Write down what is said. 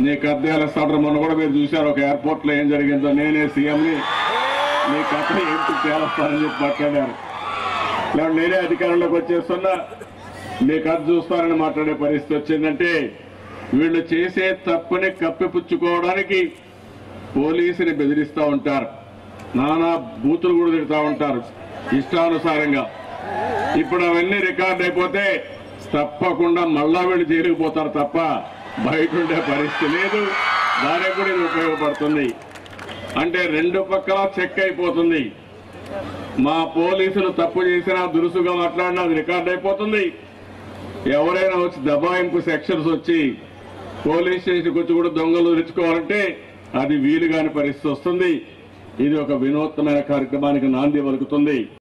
నీ కద్దేల సడర్ మొన్న కూడా మీరు చూశారు ఒక ఎయిర్పోర్ట్ లో ఏం జరిగిందో నేనే సీఎంని నీ కథ ఏంటి తేలస్తానని చెప్పి మాట్లాడారు లేకపోతే నేనే అధికారంలోకి వచ్చేస్తున్నా నీ కథ చూస్తానని మాట్లాడే పరిస్థితి వచ్చిందంటే వీళ్ళు చేసే తప్పుని కప్పిపుచ్చుకోవడానికి పోలీసుని బెదిరిస్తూ ఉంటారు నానా బూతులు కూడా తిడతా ఉంటారు ఇష్టానుసారంగా ఇప్పుడు అవన్నీ రికార్డ్ అయిపోతే తప్పకుండా మళ్ళా వీళ్ళు జైలుకు పోతారు తప్ప బయట ఉండే పరిస్థితి లేదు దానికి కూడా ఇది ఉపయోగపడుతుంది అంటే రెండు పక్కల చెక్ అయిపోతుంది మా పోలీసులు తప్పు చేసినా దురుసుగా మాట్లాడినా అది రికార్డ్ అయిపోతుంది ఎవరైనా వచ్చి దబాయింపు సెక్షన్స్ వచ్చి పోలీస్ స్టేషన్కి వచ్చి కూడా దొంగలు తెచ్చుకోవాలంటే అది వీలు కాని పరిస్థితి వస్తుంది ఇది ఒక వినూత్నమైన కార్యక్రమానికి నాంది పలుకుతుంది